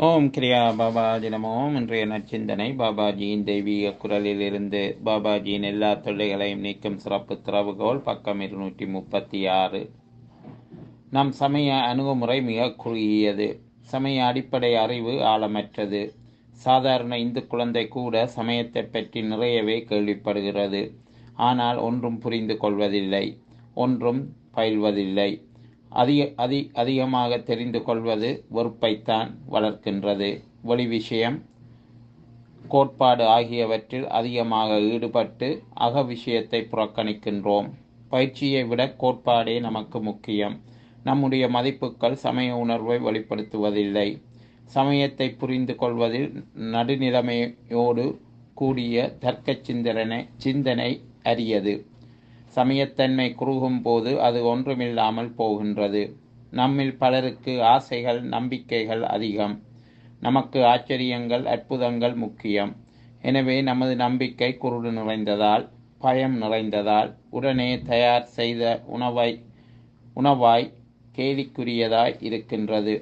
ஓம் கிரியா பாபாஜி நமோம் இன்றைய நற்சிந்தனை பாபாஜியின் தெய்வீக குரலிலிருந்து பாபாஜியின் எல்லா தொல்லைகளையும் நீக்கும் சிறப்பு திறவுகோல் பக்கம் இருநூற்றி முப்பத்தி ஆறு நம் சமய அணுகுமுறை மிக குறுகியது சமய அடிப்படை அறிவு ஆழமற்றது சாதாரண இந்து குழந்தை கூட சமயத்தை பற்றி நிறையவே கேள்விப்படுகிறது ஆனால் ஒன்றும் புரிந்து கொள்வதில்லை ஒன்றும் பயில்வதில்லை அதிக அதி அதிகமாக தெரிந்து கொள்வது வெறுப்பைத்தான் வளர்க்கின்றது வெளி விஷயம் கோட்பாடு ஆகியவற்றில் அதிகமாக ஈடுபட்டு அக விஷயத்தை புறக்கணிக்கின்றோம் பயிற்சியை விட கோட்பாடே நமக்கு முக்கியம் நம்முடைய மதிப்புகள் சமய உணர்வை வெளிப்படுத்துவதில்லை சமயத்தை புரிந்து கொள்வதில் நடுநிலைமையோடு கூடிய தர்க்க சிந்தனை சிந்தனை அரியது சமயத்தன்மை குறுகும் போது அது ஒன்றுமில்லாமல் போகின்றது நம்மில் பலருக்கு ஆசைகள் நம்பிக்கைகள் அதிகம் நமக்கு ஆச்சரியங்கள் அற்புதங்கள் முக்கியம் எனவே நமது நம்பிக்கை குருடு நிறைந்ததால் பயம் நிறைந்ததால் உடனே தயார் செய்த உணவை உணவாய் கேலிக்குரியதாய் இருக்கின்றது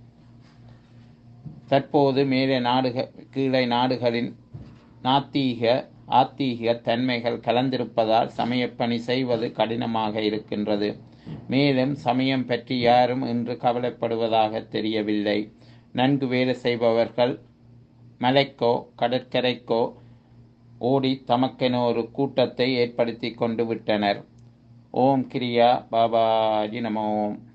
தற்போது மேலே நாடுக கீழே நாடுகளின் நாத்தீக ஆத்தீக தன்மைகள் கலந்திருப்பதால் சமயப்பணி செய்வது கடினமாக இருக்கின்றது மேலும் சமயம் பற்றி யாரும் இன்று கவலைப்படுவதாக தெரியவில்லை நன்கு வேலை செய்பவர்கள் மலைக்கோ கடற்கரைக்கோ ஓடி தமக்கென ஒரு கூட்டத்தை ஏற்படுத்தி கொண்டு விட்டனர் ஓம் கிரியா பாபாஜி நம ஓம்